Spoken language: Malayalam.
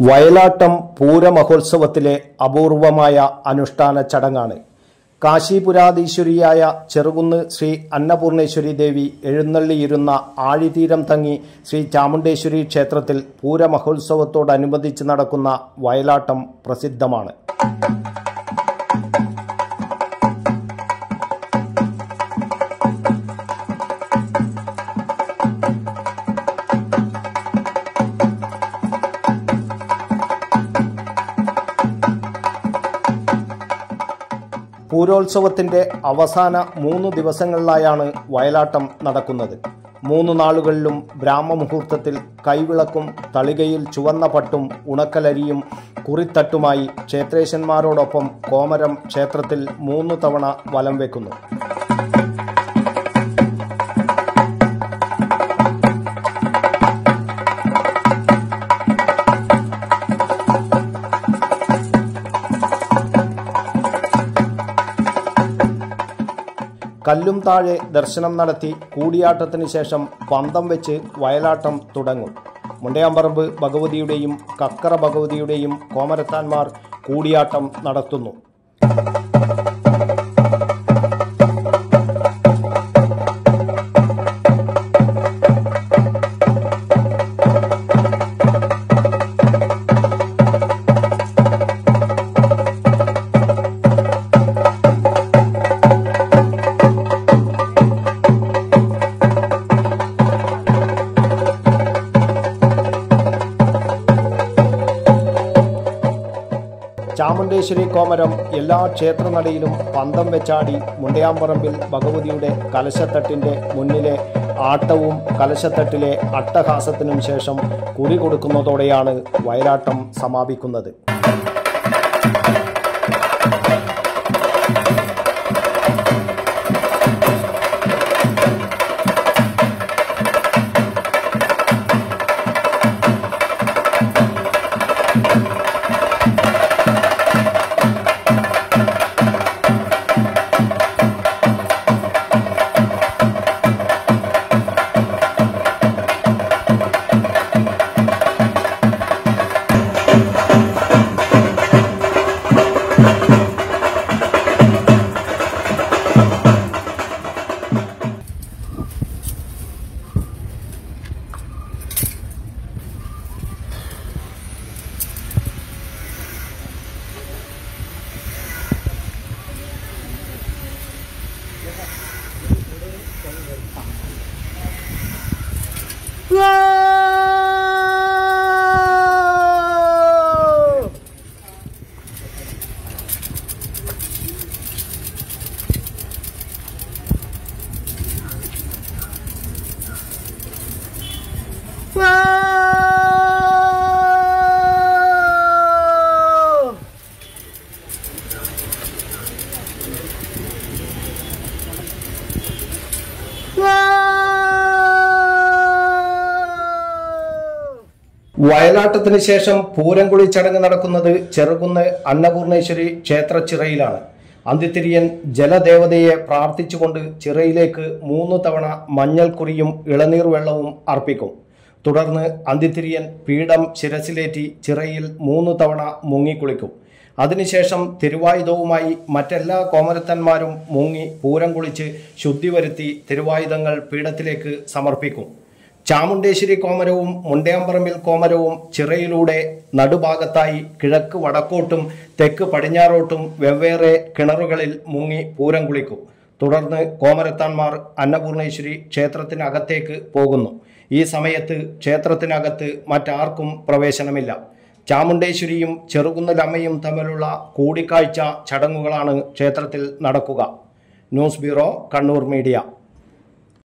വയലാട്ടം പൂരമഹോത്സവത്തിലെ അപൂർവമായ അനുഷ്ഠാന ചടങ്ങാണ് കാശിപുരാധീശ്വരിയായ ചെറുകുന്ന് ശ്രീ അന്നപൂർണേശ്വരി ദേവി എഴുന്നള്ളിയിരുന്ന ആഴിതീരം തങ്ങി ശ്രീ ചാമുണ്ടേശ്വരി ക്ഷേത്രത്തിൽ പൂരമഹോത്സവത്തോടനുബന്ധിച്ച് നടക്കുന്ന വയലാട്ടം പ്രസിദ്ധമാണ് പൂരോത്സവത്തിന്റെ അവസാന മൂന്ന് ദിവസങ്ങളിലായാണ് വയലാട്ടം നടക്കുന്നത് മൂന്ന് നാളുകളിലും ബ്രാഹ്മമുഹൂർത്തത്തിൽ കൈവിളക്കും തളികയിൽ ചുവന്ന പട്ടും ഉണക്കലരിയും കുറിത്തട്ടുമായി ക്ഷേത്രേശന്മാരോടൊപ്പം കോമരം ക്ഷേത്രത്തിൽ മൂന്ന് തവണ വലം വെക്കുന്നു കല്ലും താഴെ ദർശനം നടത്തി കൂടിയാട്ടത്തിന് ശേഷം പന്തം വെച്ച് വയലാട്ടം തുടങ്ങും മുണ്ടയാമ്പറമ്പ് ഭഗവതിയുടെയും കക്കറ ഭഗവതിയുടെയും കോമരത്താന്മാർ കൂടിയാട്ടം നടത്തുന്നു ചാമുണ്ടേശ്വരി കോമരം എല്ലാ ക്ഷേത്രനടയിലും പന്തം വെച്ചാടി മുണ്ടയാമ്പറമ്പിൽ ഭഗവതിയുടെ കലശത്തട്ടിന്റെ മുന്നിലെ ആട്ടവും കലശത്തട്ടിലെ അട്ടഹാസത്തിനും ശേഷം കുറി കൊടുക്കുന്നതോടെയാണ് വയലാട്ടം സമാപിക്കുന്നത് വയലാട്ടത്തിന് ശേഷം പൂരംകുളി ചടങ്ങ് നടക്കുന്നത് ചെറുകുന്ന് അന്നപൂർണേശ്വരി ക്ഷേത്ര ചിറയിലാണ് അന്തിത്തിരിയൻ ജലദേവതയെ പ്രാർത്ഥിച്ചുകൊണ്ട് ചിറയിലേക്ക് മൂന്ന് തവണ മഞ്ഞൾക്കുറിയും ഇളനീർ വെള്ളവും അർപ്പിക്കും തുടർന്ന് അന്തിത്തിരിയൻ പീഠം ശിരസിലേറ്റി ചിറയിൽ മൂന്ന് തവണ മുങ്ങിക്കുളിക്കും അതിനുശേഷം തിരുവായുധവുമായി മറ്റെല്ലാ കോമരത്തന്മാരും മുങ്ങി പൂരം കുളിച്ച് ശുദ്ധി വരുത്തി തിരുവായുധങ്ങൾ പീഠത്തിലേക്ക് സമർപ്പിക്കും ചാമുണ്ടേശ്വരി കോമരവും മുണ്ടയാമ്പറമ്പിൽ കോമരവും ചിറയിലൂടെ നടുഭാഗത്തായി കിഴക്ക് വടക്കോട്ടും തെക്ക് പടിഞ്ഞാറോട്ടും വെവ്വേറെ കിണറുകളിൽ മുങ്ങി പൂരം കുളിക്കും തുടർന്ന് കോമരത്താന്മാർ അന്നപൂർണേശ്വരി ക്ഷേത്രത്തിനകത്തേക്ക് പോകുന്നു ഈ സമയത്ത് ക്ഷേത്രത്തിനകത്ത് മറ്റാർക്കും പ്രവേശനമില്ല ചാമുണ്ടേശ്വരിയും ചെറുകുന്നലമ്മയും തമ്മിലുള്ള കൂടിക്കാഴ്ച ചടങ്ങുകളാണ് ക്ഷേത്രത്തിൽ നടക്കുക ന്യൂസ് ബ്യൂറോ കണ്ണൂർ മീഡിയ